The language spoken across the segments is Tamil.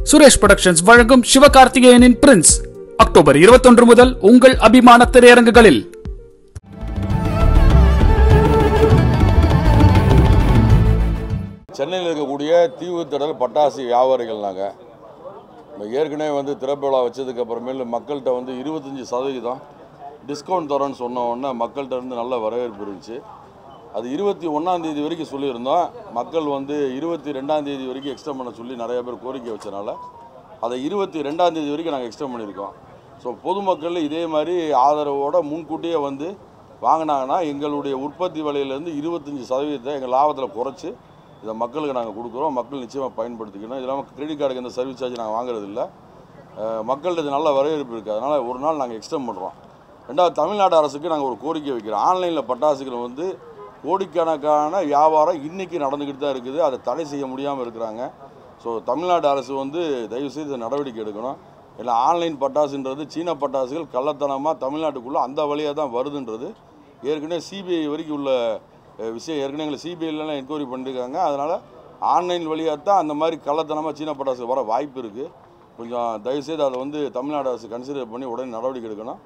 சுரேஷ் புரொடக்ஷன்ஸ் வழங்கும் சிவகார்த்திகேயனின் பிரின்ஸ் அக்டோபர் 21 முதல் உங்கள் அபிமான திரையரங்குகளில் சென்னையில் இருக்கக்கூடிய தீவுத்திடல் பட்டாசு வியாபாரிகள் நாங்கள் நம்ம ஏற்கனவே வந்து திறப்பு விழா வச்சதுக்கு அப்புறமேல் மக்கள்கிட்ட வந்து இருபத்தஞ்சி சதவீதம் டிஸ்கவுண்ட் தரோன்னு சொன்ன உடனே மக்கள்கிட்ட இருந்து நல்ல வரவேற்பு இருந்துச்சு அது இருபத்தி ஒன்றாந்தேதி வரைக்கும் சொல்லியிருந்தோம் மக்கள் வந்து இருபத்தி ரெண்டாந்தேதி வரைக்கும் எக்ஸ்டெண்ட் பண்ண சொல்லி நிறைய பேர் கோரிக்கை வச்சனால அதை இருபத்தி ரெண்டாந்தேதி வரைக்கும் நாங்கள் எக்ஸ்டெண்ட் பண்ணியிருக்கோம் ஸோ பொதுமக்கள் இதே மாதிரி ஆதரவோட முன்கூட்டியே வந்து வாங்கினாங்கன்னா எங்களுடைய உற்பத்தி விலையிலேருந்து இருபத்தஞ்சி சதவீதத்தை எங்கள் லாபத்தில் குறைச்சி இதை மக்களுக்கு நாங்கள் கொடுக்குறோம் மக்கள் நிச்சயமாக பயன்படுத்திக்கணும் இது இல்லாமல் கிரெடிட் கார்டுக்கு எந்த சர்வீஸ் சார்ஜ் நாங்கள் வாங்குறது இல்லை அஹ் மக்கள்கிட்ட இது நல்ல வரவேற்பு இருக்குது அதனால் ஒரு நாள் நாங்கள் எக்ஸ்டெண்ட் பண்ணுறோம் ரெண்டாவது தமிழ்நாடு அரசுக்கு நாங்கள் ஒரு கோரிக்கை வைக்கிறோம் ஆன்லைனில் பட்டாசுகள் வந்து கோடிக்கணக்கான வியாபாரம் இன்றைக்கி நடந்துக்கிட்டு தான் இருக்குது அதை தடை செய்ய முடியாமல் இருக்கிறாங்க ஸோ தமிழ்நாடு அரசு வந்து தயவுசெய்து இதை நடவடிக்கை எடுக்கணும் இல்லை ஆன்லைன் பட்டாசுன்றது சீன பட்டாசுகள் கள்ளத்தனமாக தமிழ்நாட்டுக்குள்ளே அந்த வழியாக தான் வருதுன்றது ஏற்கனவே சிபிஐ வரைக்கும் உள்ள அஹ், விஷயம் ஏற்கனவே எங்களை சிபிஐலாம் என்கொயரி பண்ணியிருக்காங்க அதனால் ஆன்லைன் வழியாக தான் அந்த மாதிரி கள்ளத்தனமாக சீன பட்டாசு வர வாய்ப்பு இருக்குது கொஞ்சம் தயவுசெய்து அதை வந்து தமிழ்நாடு அரசு கன்சிடர் பண்ணி உடனே நடவடிக்கை எடுக்கணும்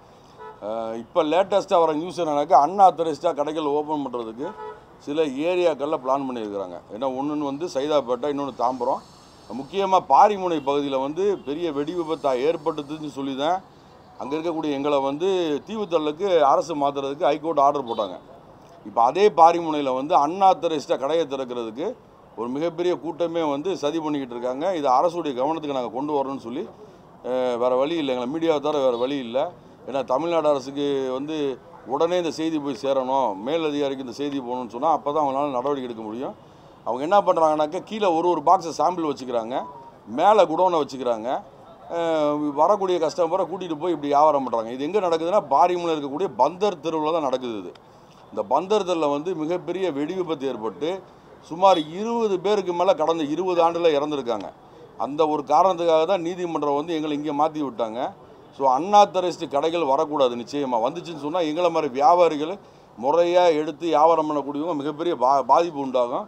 இப்போ லேட்டஸ்ட்டாக வர நியூஸ் என்னன்னாக்கா அன்ஆத்தரைஸ்டாக கடைகள் ஓப்பன் பண்ணுறதுக்கு சில ஏரியாக்களில் பிளான் பண்ணியிருக்கிறாங்க ஏன்னா ஒன்று வந்து சைதாப்பேட்டை இன்னொன்று தாம்பரம் முக்கியமாக பாரிமுனை பகுதியில் வந்து பெரிய வெடி விபத்தா ஏற்பட்டதுன்னு சொல்லி தான் அங்கே இருக்கக்கூடிய எங்களை வந்து தீவுத்தல்லுக்கு அரசு மாற்றுறதுக்கு ஹைகோர்ட் ஆர்டர் போட்டாங்க இப்போ அதே பாரிமுனையில் வந்து அன்ஆத்தரைஸ்டாக கடையை திறக்கிறதுக்கு ஒரு மிகப்பெரிய கூட்டமே வந்து சதி பண்ணிக்கிட்டு இருக்காங்க இதை அரசுடைய கவனத்துக்கு நாங்கள் கொண்டு வரணும்னு சொல்லி அஹ், வேற வழி இல்லை எங்களை மீடியாவை தவிர வேறு வழி இல்லை ஏன்னா தமிழ்நாடு அரசுக்கு வந்து உடனே இந்த செய்தி போய் சேரணும் மேலதிகாரிக்கு இந்த செய்தி போகணும்னு சொன்னால் அப்போ தான் அவங்களால நடவடிக்கை எடுக்க முடியும் அவங்க என்ன பண்ணுறாங்கனாக்கா கீழே ஒரு ஒரு பாக்ஸை சாம்பிள் வச்சுக்கிறாங்க மேலே குடோனை வச்சுக்கிறாங்க அஹ், வரக்கூடிய கஸ்டமரை கூட்டிகிட்டு போய் இப்படி வியாபாரம் பண்ணுறாங்க இது எங்கே நடக்குதுன்னா பாரிமுனையில் இருக்கக்கூடிய பந்தர் தெருவில் தான் நடக்குது இது இந்த பந்தர் தெருவில் வந்து மிகப்பெரிய வெடி விபத்து ஏற்பட்டு சுமார் இருபது பேருக்கு மேலே கடந்த இருபது ஆண்டில் இறந்துருக்காங்க அந்த ஒரு காரணத்துக்காக தான் நீதிமன்றம் வந்து எங்களை இங்கே மாற்றி விட்டாங்க ஸோ அன்ஆத்தரைஸ்டு கடைகள் வரக்கூடாது நிச்சயமாக வந்துச்சுன்னு சொன்னால் எங்களை மாதிரி வியாபாரிகள் முறையாக எடுத்து வியாபாரம் பண்ணக்கூடியவங்க மிகப்பெரிய பா பாதிப்பு உண்டாகும்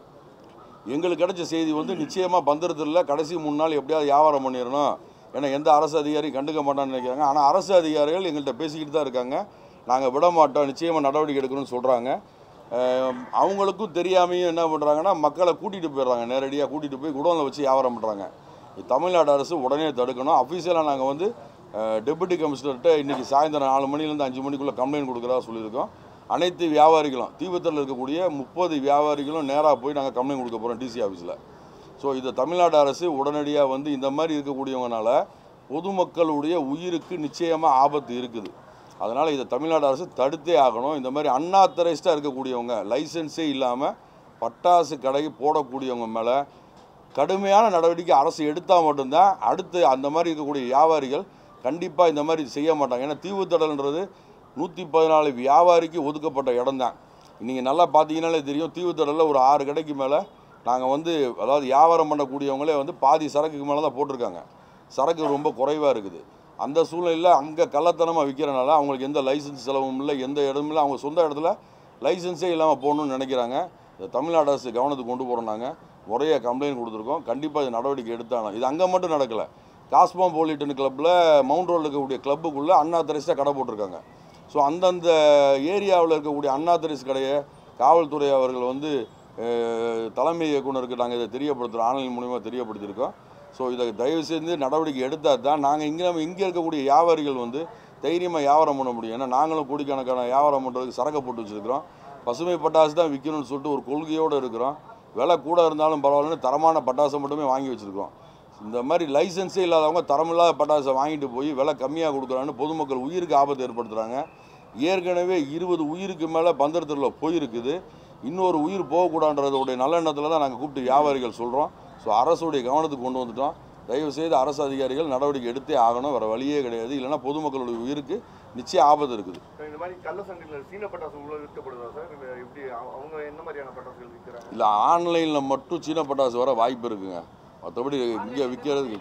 எங்களுக்கு கிடைச்ச செய்தி வந்து நிச்சயமாக பந்திரத்தில் கடைசி மூணு நாள் எப்படியாவது வியாபாரம் பண்ணிடணும் ஏன்னா எந்த அரசு அதிகாரியும் கண்டுக்க மாட்டான்னு நினைக்கிறாங்க ஆனால் அரசு அதிகாரிகள் எங்கள்கிட்ட பேசிக்கிட்டு தான் இருக்காங்க நாங்கள் விட மாட்டோம் நிச்சயமாக நடவடிக்கை எடுக்கணும்னு சொல்கிறாங்க அவங்களுக்கும் தெரியாமையும் என்ன பண்ணுறாங்கன்னா மக்களை கூட்டிகிட்டு போயிடுறாங்க நேரடியாக கூட்டிகிட்டு போய் குடோனில் வச்சு வியாபாரம் பண்ணுறாங்க தமிழ்நாடு அரசு உடனே தடுக்கணும் அஃபீஷியலாக நாங்கள் வந்து டெபுட்டி கமிஷனர்கிட்ட இன்றைக்கி சாயந்தரம் நாலு மணிலேருந்து அஞ்சு மணிக்குள்ளே கம்ப்ளைண்ட் கொடுக்குறதா சொல்லியிருக்கோம் அனைத்து வியாபாரிகளும் தீபத்தில் இருக்கக்கூடிய முப்பது வியாபாரிகளும் நேராக போய் நாங்கள் கம்ப்ளைண்ட் கொடுக்க போகிறோம் டிசி ஆஃபீஸில் ஸோ இதை தமிழ்நாடு அரசு உடனடியாக வந்து இந்த மாதிரி இருக்கக்கூடியவங்கனால பொதுமக்களுடைய உயிருக்கு நிச்சயமாக ஆபத்து இருக்குது அதனால் இதை தமிழ்நாடு அரசு தடுத்தே ஆகணும் இந்த மாதிரி அன்ஆத்தரைஸ்டாக இருக்கக்கூடியவங்க லைசன்ஸே இல்லாமல் பட்டாசு கடை போடக்கூடியவங்க மேலே கடுமையான நடவடிக்கை அரசு எடுத்தால் மட்டும்தான் அடுத்து அந்த மாதிரி இருக்கக்கூடிய வியாபாரிகள் கண்டிப்பாக இந்த மாதிரி செய்ய மாட்டாங்க ஏன்னா தீவுத்தடல்ன்றது நூற்றி பதினாலு வியாபாரிக்கு ஒதுக்கப்பட்ட இடம் தான் நீங்கள் நல்லா பார்த்தீங்கன்னாலே தெரியும் தீவுத்தடலில் ஒரு ஆறு கடைக்கு மேலே நாங்கள் வந்து அதாவது வியாபாரம் பண்ணக்கூடியவங்களே வந்து பாதி சரக்குக்கு மேலே தான் போட்டிருக்காங்க சரக்கு ரொம்ப குறைவாக இருக்குது அந்த சூழ்நிலையில் அங்கே கள்ளத்தனமாக விற்கிறனால அவங்களுக்கு எந்த லைசன்ஸ் செலவும் இல்லை எந்த இடமும் இல்லை அவங்க சொந்த இடத்துல லைசன்ஸே இல்லாமல் போகணும்னு நினைக்கிறாங்க இதை தமிழ்நாடு அரசு கவனத்துக்கு கொண்டு போகிறோம் நாங்கள் முறையாக கம்ப்ளைண்ட் கொடுத்துருக்கோம் கண்டிப்பாக இது நடவடிக்கை எடுத்தாங்க இது அங்கே மட்டும் நடக்கலை காஸ்பாம் போலிட்டன் கிளப்பில் மவுண்ட் ரோடில் இருக்கக்கூடிய கிளப்புக்குள்ளே அண்ணாத்தரிசியாக கடை போட்டிருக்காங்க ஸோ அந்தந்த ஏரியாவில் இருக்கக்கூடிய அண்ணாத்தரிசி கடையை காவல்துறை அவர்கள் வந்து அஹ், தலைமை இயக்குனருக்கு நாங்கள் இதை தெரியப்படுத்துகிறோம் ஆன்லைன் மூலிமா தெரியப்படுத்தியிருக்கோம் ஸோ இதை தயவு செய்து நடவடிக்கை எடுத்தால் தான் நாங்கள் இங்கே இங்கே இருக்கக்கூடிய வியாபாரிகள் வந்து தைரியமாக வியாபாரம் பண்ண முடியும் ஏன்னா நாங்களும் கோடிக்கணக்கான வியாபாரம் பண்ணுறதுக்கு சரக்கை போட்டு வச்சுருக்கிறோம் பசுமை பட்டாசு தான் விற்கணும்னு சொல்லிட்டு ஒரு கொள்கையோடு இருக்கிறோம் விலை கூட இருந்தாலும் பரவாயில்லன்னு தரமான பட்டாசை மட்டுமே வாங்கி வச்சுருக்கோம் இந்த மாதிரி லைசன்ஸே இல்லாதவங்க தரமில்லாத பட்டாசை வாங்கிட்டு போய் விலை கம்மியாக கொடுக்குறான்னு பொதுமக்கள் உயிருக்கு ஆபத்து ஏற்படுத்துகிறாங்க ஏற்கனவே இருபது உயிருக்கு மேலே பந்தரத்தில் போயிருக்குது இன்னொரு உயிர் போகக்கூடாதுன்றதோடைய நல்லெண்ணத்தில் தான் நாங்கள் கூப்பிட்டு வியாபாரிகள் சொல்கிறோம் ஸோ அரசுடைய கவனத்துக்கு கொண்டு வந்துட்டோம் தயவு செய்து அரசு அதிகாரிகள் நடவடிக்கை எடுத்தே ஆகணும் வேறு வழியே கிடையாது இல்லைன்னா பொதுமக்களுடைய உயிருக்கு நிச்சய ஆபத்து இருக்குது இந்த மாதிரி கள்ள சந்தையில் சீன பட்டாசு உள்ள விற்கப்படுதா சார் இல்லை எப்படி அவ- அவங்க என்ன மாதிரியான பட்டாசுகள் விற்கிறாங்க இல்லை ஆன்லைனில் மட்டும் சீன பட்டாசு வர வாய்ப்பு இருக்குங்க மற்றபடி இங்கே விற்கிறதுக்கு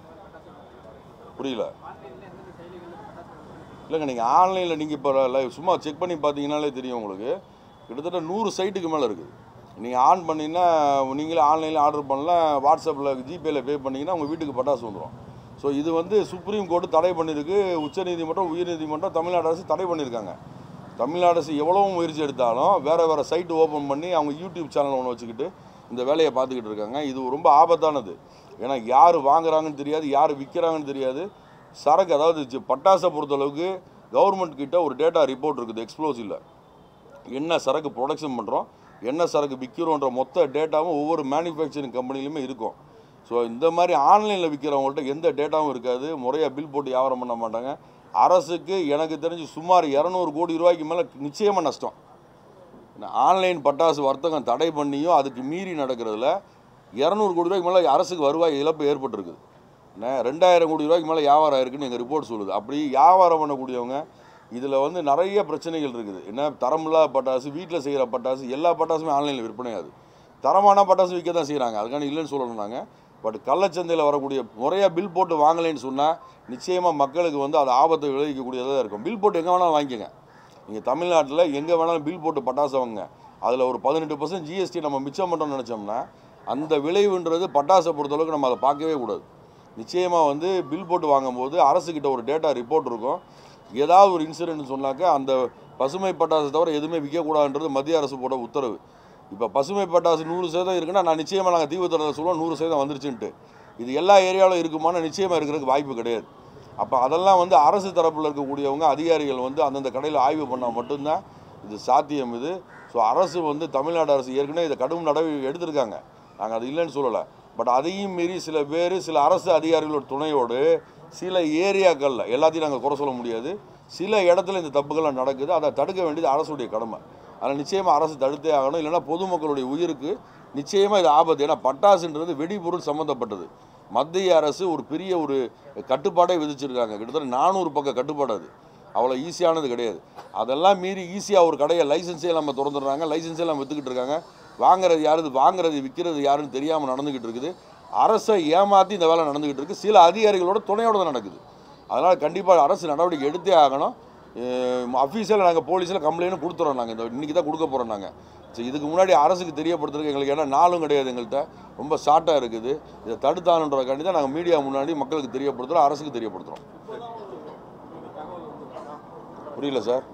புரியல இல்லைங்க நீங்கள் ஆன்லைனில் நீங்கள் இப்போ லைவ் சும்மா செக் பண்ணி பார்த்தீங்கன்னாலே தெரியும் உங்களுக்கு கிட்டத்தட்ட நூறு சைட்டுக்கு மேலே இருக்குது நீங்கள் ஆன் பண்ணிங்கன்னா நீங்களே ஆன்லைனில் ஆர்டர் பண்ணலாம் வாட்ஸ்அப்பில் ஜிபேயில் பே பண்ணிங்கன்னா உங்கள் வீட்டுக்கு பட்டாசு வந்துடும் ஸோ இது வந்து சுப்ரீம் கோர்ட்டு தடை பண்ணியிருக்கு உச்சநீதிமன்றம் உயர்நீதிமன்றம் தமிழ்நாடு அரசு தடை பண்ணியிருக்காங்க தமிழ்நாடு அரசு எவ்வளோ முயற்சி எடுத்தாலும் வேறு வேறு சைட்டு ஓப்பன் பண்ணி அவங்க யூடியூப் சேனல் ஒன்று வச்சுக்கிட்டு இந்த வேலையை பார்த்துக்கிட்டு இருக்காங்க இது ரொம்ப ஆபத்தானது ஏன்னா யார் வாங்குறாங்கன்னு தெரியாது யார் விற்கிறாங்கன்னு தெரியாது சரக்கு அதாவது சி- பட்டாசை பொறுத்தளவுக்கு கவர்மெண்ட் கிட்ட ஒரு டேட்டா ரிப்போர்ட் இருக்குது எக்ஸ்ப்ளோசிவில் என்ன சரக்கு ப்ரொடக்ஷன் பண்ணுறோம் என்ன சரக்கு விற்கிறோன்ற மொத்த டேட்டாவும் ஒவ்வொரு மேனுஃபேக்சரிங் கம்பெனிலுமே இருக்கும் ஸோ இந்த மாதிரி ஆன்லைனில் விற்கிறவங்கள்ட்ட எந்த டேட்டாவும் இருக்காது முறையாக பில் போட்டு வியாபாரம் பண்ண மாட்டாங்க அரசுக்கு எனக்கு தெரிஞ்சு சுமார் இரநூறு கோடி ரூபாய்க்கு மேலே நிச்சயமாக நஷ்டம் ஆன்லைன் பட்டாசு வர்த்தகம் தடை பண்ணியும் அதுக்கு மீறி நடக்கிறதுல இரநூறு கோடி ரூபாய்க்கு மேலே அரசுக்கு வருவாய் இழப்பு ஏற்பட்டிருக்குது என்ன ரெண்டாயிரம் கோடி ரூபாய்க்கு மேலே வியாபாரம் இருக்குன்னு எங்கள் ரிப்போர்ட் சொல்லுது அப்படி வியாபாரம் பண்ணக்கூடியவங்க இதில் வந்து நிறைய பிரச்சனைகள் இருக்குது என்ன தரமில்லாத பட்டாசு வீட்டில் செய்கிற பட்டாசு எல்லா பட்டாசுமே ஆன்லைனில் விற்பனையாகுது தரமான பட்டாசு விற்க தான் செய்கிறாங்க அதுக்கான இல்லைன்னு சொல்லணும் நாங்கள் பட் கள்ளச்சந்தையில் வரக்கூடிய முறையாக பில் போட்டு வாங்கலைன்னு சொன்னால் நிச்சயமாக மக்களுக்கு வந்து அது ஆபத்தை விளைவிக்கக்கூடியதாக இருக்கும் பில் போட்டு எங்கே வேணாலும் வாங்கிக்கோங்க நீங்கள் தமிழ்நாட்டில் எங்கே வேணாலும் பில் போட்டு பட்டாசு வாங்குங்க அதில் ஒரு பதினெட்டு பர்சன்ட் ஜிஎஸ்டி நம்ம மிச்சம் பண்ணுறோம்னு நினச்சோம்னா அந்த விளைவுன்றது பட்டாசை பொறுத்தளவுக்கு நம்ம அதை பார்க்கவே கூடாது நிச்சயமாக வந்து பில் போட்டு வாங்கும்போது அரசுக்கிட்ட ஒரு டேட்டா ரிப்போர்ட் இருக்கும் ஏதாவது ஒரு இன்சிடென்ட் சொன்னாக்க அந்த பசுமை பட்டாசு தவிர எதுவுமே விற்கக்கூடாதுன்றது மத்திய அரசு போட உத்தரவு இப்போ பசுமை பட்டாசு நூறு சதவீதம் இருக்குன்னா நான் நிச்சயமாக நாங்கள் தீவிரத்தில் சொல்லுவோம் நூறு சதவீதம் வந்துருச்சுன்ட்டு இது எல்லா ஏரியாவிலும் இருக்குமானா நிச்சயமாக இருக்கிறதுக்கு வாய்ப்பு கிடையாது அப்போ அதெல்லாம் வந்து அரசு தரப்பில் இருக்கக்கூடியவங்க அதிகாரிகள் வந்து அந்தந்த கடையில் ஆய்வு பண்ணால் மட்டும்தான் இது சாத்தியம் இது ஸோ அரசு வந்து தமிழ்நாடு அரசு ஏற்கனவே இதை கடும் நடவடிக்கை எடுத்திருக்காங்க நாங்கள் அது இல்லைன்னு சொல்லலை பட் அதையும் மீறி சில பேர் சில அரசு அதிகாரிகளோட துணையோடு சில ஏரியாக்களில் எல்லாத்தையும் நாங்கள் குறை சொல்ல முடியாது சில இடத்துல இந்த தப்புகள்லாம் நடக்குது அதை தடுக்க வேண்டியது அரசுடைய கடமை அதில் நிச்சயமாக அரசு தடுத்தே ஆகணும் இல்லைன்னா பொதுமக்களுடைய உயிருக்கு நிச்சயமாக இது ஆபத்து ஏன்னா பட்டாசுன்றது வெடிபொருள் சம்மந்தப்பட்டது மத்திய அரசு ஒரு பெரிய ஒரு கட்டுப்பாடே விதிச்சிருக்காங்க கிட்டத்தட்ட நானூறு பக்க கட்டுப்பாடு அது அவ்வளோ ஈஸியானது கிடையாது அதெல்லாம் மீறி ஈஸியாக ஒரு கடையை லைசன்ஸே நம்ம திறந்துடுறாங்க லைசன்ஸே நம்ம விற்றுக்கிட்டு இருக்காங்க வாங்குறது யாரு வாங்குறது விற்கிறது யாருன்னு தெரியாமல் நடந்துக்கிட்டு இருக்குது அரசை ஏமாற்றி இந்த வேலை நடந்துக்கிட்டு இருக்குது சில அதிகாரிகளோட துணையோட தான் நடக்குது அதனால் கண்டிப்பாக அரசு நடவடிக்கை எடுத்தே ஆகணும் அஃபீஷியலாக நாங்கள் போலீஸில் கம்ப்ளைண்ட்டும் கொடுத்துறோம் நாங்கள் இந்த இன்றைக்கி தான் கொடுக்க போகிறோம் நாங்கள் சரி இதுக்கு முன்னாடி அரசுக்கு தெரியப்படுத்துறதுக்கு எங்களுக்கு ஏன்னா நாளும் கிடையாது எங்கள்கிட்ட ரொம்ப ஷார்ட்டாக இருக்குது இதை தடுத்தானுன்றதுக்காண்டி தான் நாங்கள் மீடியா முன்னாடி மக்களுக்கு தெரியப்படுத்துகிறோம் அரசுக்கு தெரியப்படுத்துகிறோம் புரியல சார்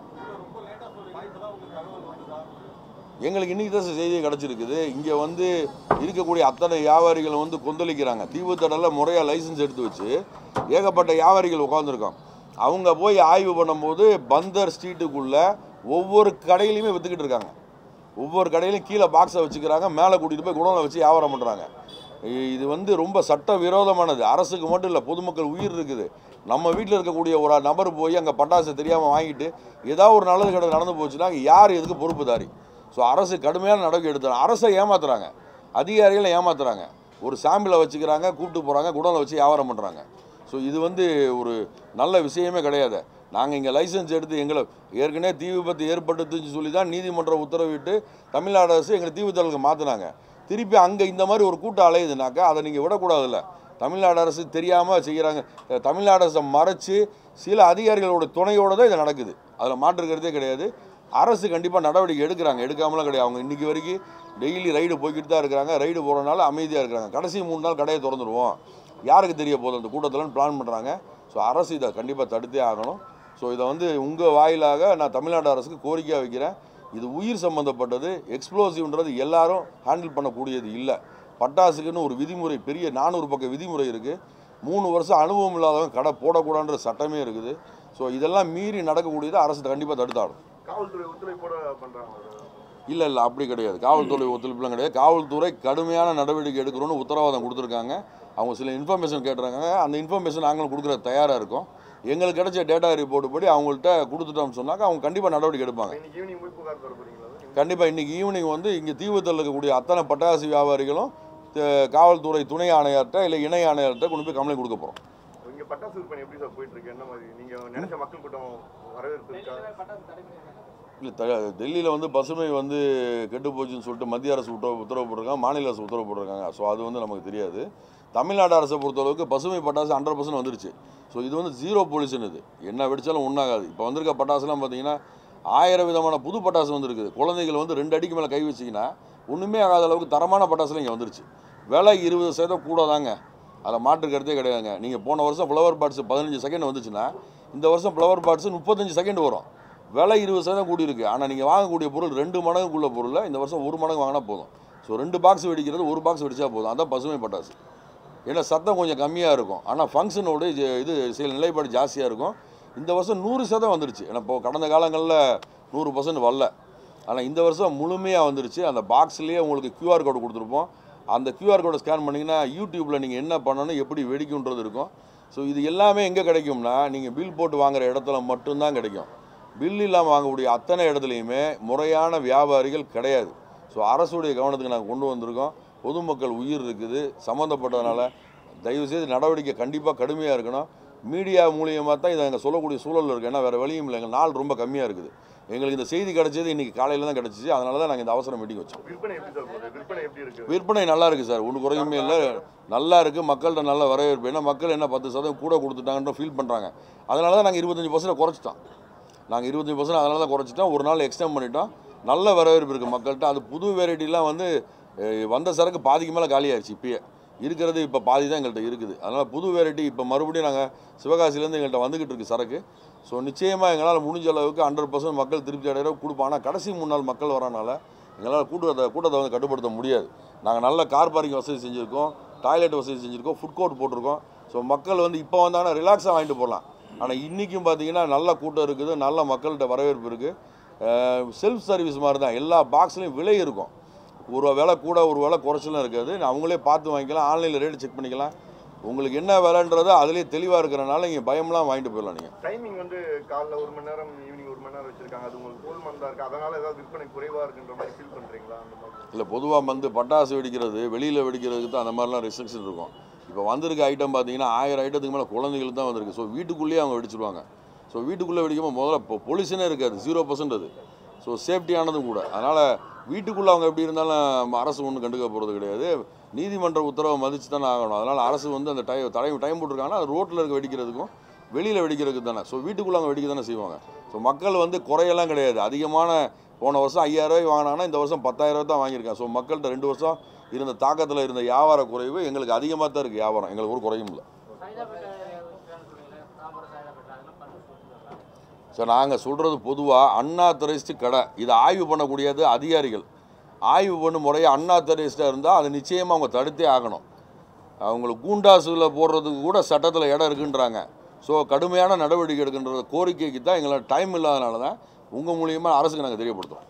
எங்களுக்கு இன்றைக்கி தான் சார் செய்தி கிடச்சிருக்குது இங்கே வந்து இருக்கக்கூடிய அத்தனை வியாபாரிகள் வந்து கொந்தளிக்கிறாங்க தீவுத்தடலில் முறையாக லைசன்ஸ் எடுத்து வச்சு ஏகப்பட்ட வியாபாரிகள் உட்காந்துருக்கோம் அவங்க போய் ஆய்வு பண்ணும்போது பந்தர் ஸ்ட்ரீட்டுக்குள்ளே ஒவ்வொரு கடையிலையுமே விற்றுக்கிட்டு இருக்காங்க ஒவ்வொரு கடையிலையும் கீழே பாக்ஸை வச்சுக்கிறாங்க மேலே கூட்டிகிட்டு போய் குடோனில் வச்சு வியாபாரம் பண்ணுறாங்க இது வந்து ரொம்ப சட்ட விரோதமானது அரசுக்கு மட்டும் இல்லை பொதுமக்கள் உயிர் இருக்குது நம்ம வீட்டில் இருக்கக்கூடிய ஒரு நபர் போய் அங்கே பட்டாசு தெரியாமல் வாங்கிட்டு ஏதாவது ஒரு நல்லது கடை நடந்து போச்சுன்னா யார் எதுக்கு பொறுப்புதாரி ஸோ அரசு கடுமையான நடவடிக்கை எடுத்துறாங்க அரசை ஏமாத்துறாங்க அதிகாரிகளை ஏமாத்துறாங்க ஒரு சாம்பிளை வச்சுக்கிறாங்க கூப்பிட்டு போகிறாங்க குடோனில் வச்சு வியாபாரம் பண்ணுறாங்க ஸோ இது வந்து ஒரு நல்ல விஷயமே கிடையாது நாங்கள் இங்கே லைசன்ஸ் எடுத்து எங்களை ஏற்கனவே தீ விபத்து ஏற்பட்டுச்சுன்னு சொல்லி தான் நீதிமன்றம் உத்தரவிட்டு தமிழ்நாடு அரசு எங்களை தீ விபத்துகளுக்கு மாற்றினாங்க திருப்பி அங்கே இந்த மாதிரி ஒரு கூட்டம் அலையுதுனாக்கா அதை நீங்கள் விடக்கூடாதுல்ல தமிழ்நாடு அரசு தெரியாமல் செய்கிறாங்க அஹ் தமிழ்நாடு அரசை மறைச்சு சில அதிகாரிகளோட துணையோடு தான் இது நடக்குது அதில் மாற்றுக்கிறதே கிடையாது அரசு கண்டிப்பாக நடவடிக்கை எடுக்கிறாங்க எடுக்காமலாம் கிடையாது அவங்க இன்றைக்கி வரைக்கும் டெய்லி ரைடு போய்கிட்டு தான் இருக்கிறாங்க ரைடு போகிறனால அமைதியாக இருக்கிறாங்க கடைசி மூணு நாள் கடையை திறந்துருவோம் யாருக்கு தெரிய போகுது அந்த கூட்டத்தில்னு பிளான் பண்ணுறாங்க ஸோ அரசு இதை கண்டிப்பாக தடுத்தே ஆகணும் ஸோ இதை வந்து உங்கள் வாயிலாக நான் தமிழ்நாடு அரசுக்கு கோரிக்கையாக வைக்கிறேன் இது உயிர் சம்மந்தப்பட்டது எக்ஸ்ப்ளோசிவ்ன்றது எல்லாரும் ஹேண்டில் பண்ணக்கூடியது இல்லை பட்டாசுக்குன்னு ஒரு விதிமுறை பெரிய நானூறு பக்க விதிமுறை இருக்குது மூணு வருஷம் அனுபவம் இல்லாதவங்க கடை போடக்கூடாதுன்ற சட்டமே இருக்குது ஸோ இதெல்லாம் மீறி நடக்கக்கூடியது அரசு கண்டிப்பாக தடுத்தாடும் காவல்துறை ஒத்துழைப்போட பண்றாங்க இல்லை இல்லை அப்படி கிடையாது காவல்துறை ஒத்துழைப்புலாம் கிடையாது காவல்துறை கடுமையான நடவடிக்கை எடுக்கணும்னு உத்தரவாதம் கொடுத்துருக்காங்க அவங்க சில இன்ஃபர்மேஷன் கேட்டுறாங்க அந்த இன்ஃபர்மேஷன் நாங்களும் கொடுக்குற தயாராக இருக்கோம் எங்களுக்கு கிடைச்ச டேட்டா ரிப்போர்ட் படி அவங்கள்ட்ட கொடுத்துட்டோம்னு சொன்னாக்க அவங்க கண்டிப்பாக நடவடிக்கை எடுப்பாங்க இன்னைக்கு ஈவினிங் போய் புகார் தர போறீங்களா சார்? கண்டிப்பாக இன்றைக்கி ஈவினிங் வந்து இங்கே தீவுத்தில் இருக்கக்கூடிய அத்தனை பட்டாசு வியாபாரிகளும் த- காவல்துறை துணை ஆணையர்கிட்ட இல்லை இணை ஆணையர்கிட்ட கொண்டு போய் கம்ப்ளைண்ட் கொடுக்க போகிறோம் இங்க பட்டாசு விற்பனை எப்படி சார் போயிட்டு இருக்கு என்ன மாதிரி நீங்க நினைச்ச மக்கள் கூட்டம் வரவேற்பு இருக்கா இல்லை த டெல்லியில் வந்து பசுமை வந்து கெட்டு போச்சுன்னு சொல்லிட்டு மத்திய அரசு உத்தரவு உத்தரவு போட்டிருக்காங்க மாநில அரசு உத்தரவு போட்டிருக்காங்க ஸோ அது வந்து நமக்கு தெரியாது தமிழ்நாடு அரசை பொறுத்தளவுக்கு பசுமை பட்டாசு ஹண்ட்ரட் பர்சன்ட் வந்துருச்சு ஸோ இது வந்து ஜீரோ பொல்யூஷன் இது என்ன வெடிச்சாலும் ஒன்றாகாது இப்போ வந்திருக்க பட்டாசுலாம் பார்த்தீங்கன்னா ஆயிரம் விதமான புது பட்டாசு வந்துருக்குது குழந்தைகள் வந்து ரெண்டு அடிக்கு மேலே கை வச்சிங்கன்னா ஒன்றுமே ஆகாத அளவுக்கு தரமான பட்டாசுலாம் இங்கே வந்துருச்சு விலை இருபது சதவீதம் கூட தாங்க அதில் மாற்று கருத்தே கிடையாதுங்க நீங்கள் போன வருஷம் ஃப்ளவர் பாட்ஸ் பதினஞ்சு செகண்ட் வந்துச்சுன்னா இந்த வருஷம் ஃப்ளவர் பாட்ஸ் முப்பத்தஞ்சு செகண்ட் வரும் விலை இருபது சதவீதம் கூடி இருக்கு ஆனால் நீங்கள் வாங்கக்கூடிய பொருள் ரெண்டு மடங்குக்குள்ள பொருளை இந்த வருஷம் ஒரு மடங்கு வாங்கினா போதும் ஸோ ரெண்டு பாக்ஸ் வெடிக்கிறது ஒரு பாக்ஸ் வெடிச்சா போதும் அதான் பசுமை பட்டாசு ஏன்னா சத்தம் கொஞ்சம் கம்மியாக இருக்கும் ஆனால் ஃபங்க்ஷனோட இது சில நிலைப்பாடு ஜாஸ்தியாக இருக்கும் இந்த வருஷம் நூறு சதம் வந்துருச்சு ஏன்னா இப்போ கடந்த காலங்களில் நூறு பர்சன்ட் வரல ஆனால் இந்த வருஷம் முழுமையாக வந்துருச்சு அந்த பாக்ஸ்லேயே உங்களுக்கு QR கோடு கொடுத்துருப்போம் அந்த QR கோடை ஸ்கேன் பண்ணிங்கன்னா யூடியூப்பில் நீங்கள் என்ன பண்ணணும் எப்படி வெடிக்குன்றது இருக்கும் ஸோ இது எல்லாமே எங்கே கிடைக்கும்னா நீங்கள் பில் போட்டு வாங்குற இடத்துல மட்டும்தான் கிடைக்கும் பில் இல்லாமல் வாங்கக்கூடிய அத்தனை இடத்துலையுமே முறையான வியாபாரிகள் கிடையாது ஸோ அரசுடைய கவனத்துக்கு நாங்கள் கொண்டு வந்திருக்கோம் பொதுமக்கள் உயிர் இருக்குது சம்மந்தப்பட்டதுனால தயவுசெய்து நடவடிக்கை கண்டிப்பாக கடுமையாக இருக்கணும் மீடியா மூலியமாக தான் இதை எங்கள் சொல்லக்கூடிய சூழல் இருக்குது ஏன்னா வேறு வழியும் இல்லை எங்கள் நாள் ரொம்ப கம்மியாக இருக்குது எங்களுக்கு இந்த செய்தி கிடைச்சது இன்றைக்கி காலையில் தான் கிடச்சிச்சு அதனால தான் நாங்கள் இந்த அவசர மீட்டிங் வச்சோம் விற்பனை எப்படி சார் போகுது விற்பனை எப்படி இருக்கு விற்பனை நல்லா இருக்குது சார் ஒன்று குறையுமே இல்லை நல்லா இருக்குது மக்கள்கிட்ட நல்ல வரவேற்பு ஏன்னா மக்கள் என்ன பத்து சதவீதம் கூட கொடுத்துட்டாங்கன்ற ஃபீல் பண்ணுறாங்க அதனால தான் நாங்கள் இருபத்தஞ்சி பர்சன்ட் குறைச்சிட்டோம் நாங்கள் இருபத்தஞ்சி பர்சன்ட் அதனால தான் குறைச்சிட்டோம் ஒரு நாள் எக்ஸ்டெண்ட் பண்ணிட்டோம் நல்ல வரவேற்பு இருக்குது மக்கள்கிட்ட அது புது வெரைட்டிலாம் வந்து அஹ், வந்த சரக்கு பாதிக்கு மேலே காலியாயிருச்சு இப்பயே இருக்கிறது இப்போ பாதி தான் எங்கள்கிட்ட இருக்குது அதனால் புது வெரைட்டி இப்போ மறுபடியும் நாங்கள் சிவகாசிலேருந்து எங்கள்கிட்ட வந்துக்கிட்டு இருக்கு சரக்கு ஸோ நிச்சயமாக எங்களால் முடிஞ்ச அளவுக்கு ஹண்ட்ரட் பர்சன்ட் மக்கள் திருப்தி அடைகிற கொடுப்போம் ஆனால் கடைசி மூணு நாள் மக்கள் வரனால எங்களால் கூட்டத்தை கூட்டத்தை வந்து கட்டுப்படுத்த முடியாது நாங்கள் நல்ல கார் பார்க்கிங் வசதி செஞ்சுருக்கோம் டாய்லெட் வசதி செஞ்சுருக்கோம் ஃபுட் கோர்ட் போட்டிருக்கோம் ஸோ மக்கள் வந்து இப்போ வந்தாங்கன்னா ரிலாக்ஸாக வாங்கிட்டு போகலாம் ஆனால் இன்றைக்கும் பார்த்தீங்கன்னா நல்ல கூட்டம் இருக்குது நல்ல மக்கள்கிட்ட வரவேற்பு இருக்குது செல்ஃப் சர்வீஸ் மாதிரி தான் எல்லா பாக்ஸ்லேயும் விலை இருக்கும் ஒரு விலை கூட ஒரு விலை குறைச்சலும் இருக்காது அவங்களே பார்த்து வாங்கிக்கலாம் ஆன்லைனில் ரேட்டு செக் பண்ணிக்கலாம் உங்களுக்கு என்ன விலைன்றதோ அதுலேயே தெளிவாக இருக்கிறனால நீங்கள் பயம்லாம் வாங்கிட்டு போயிடலாம் நீங்கள் டைமிங் வந்து காலைல ஒரு மணி நேரம் ஈவினிங் ஒரு மணி நேரம் வச்சிருக்காங்க அது உங்களுக்கு போதுமானதா இருக்கு அதனால ஏதாவது விற்பனை குறைவா இருக்குன்ற மாதிரி ஃபீல் பண்றீங்களா அந்த மாதிரி இல்லை பொதுவாக வந்து பட்டாசு வெடிக்கிறது வெளியில் வெடிக்கிறதுக்கு தான் அந்த மாதிரிலாம் ரெஸ்ட்ரிக்ஷன் இருக்கும் இப்போ வந்திருக்க ஐட்டம் பார்த்தீங்கன்னா ஆயிரம் ஐட்டத்துக்கு மேலே குழந்தைகள் தான் வந்திருக்கு ஸோ வீட்டுக்குள்ளேயே அவங்க வெடிச்சிருவாங்க ஸோ வீட்டுக்குள்ளே வெடிக்கும்போது முதல்ல இப்போ பொல்யூஷனே இருக்காது ஜீரோ பர்சன்ட் அது ஸோ சேஃப்டியானதும் கூட அதனால் வீட்டுக்குள்ளே அவங்க எப்படி இருந்தாலும் அரசு ஒன்றும் கண்டுக்க போகிறது கிடையாது நீதிமன்ற உத்தரவை மதித்து தானே ஆகணும் அதனால் அரசு வந்து அந்த டைம் டைம் டைம் போட்டிருக்காங்கன்னா அது ரோட்டில் இருக்க வெடிக்கிறதுக்கும் வெளியில் வெடிக்கிறதுக்கு தானே ஸோ வீட்டுக்குள்ளே அவங்க வெடிக்க தானே செய்வாங்க ஸோ மக்கள் வந்து குறையெல்லாம் கிடையாது அதிகமான போன வருஷம் ஐயாயிரம் ரூபாய் வாங்கினாங்கன்னா இந்த வருஷம் பத்தாயிரம் ரூபாய் தான் வாங்கியிருக்கேன் ஸோ மக்கள்கிட்ட ரெண்டு வருஷம் இருந்த தாக்கத்தில் இருந்த வியாபார குறைவு எங்களுக்கு அதிகமாக தான் இருக்குது வியாபாரம் எங்களுக்கு ஒரு குறையும் இல்லை சார் நாங்கள் சொல்கிறது பொதுவாக அண்ணா தெரஸ்ட் கடை இதை ஆய்வு பண்ணக்கூடியது அதிகாரிகள் ஆய்வு பண்ணும் முறையை அண்ணா தெரஸ்ட்டாக இருந்தால் அதை நிச்சயமாக அவங்க தடுத்தே ஆகணும் அவங்களுக்கு கூண்டாசுல போடுறதுக்கு கூட சட்டத்தில் இடம் இருக்குன்றாங்க ஸோ கடுமையான நடவடிக்கை எடுக்கின்ற கோரிக்கைக்கு தான் எங்களால் டைம் இல்லாதனால தான் உங்கள் மூலியமாக அரசுக்கு நாங்கள் தெரியப்படுத்துகிறோம்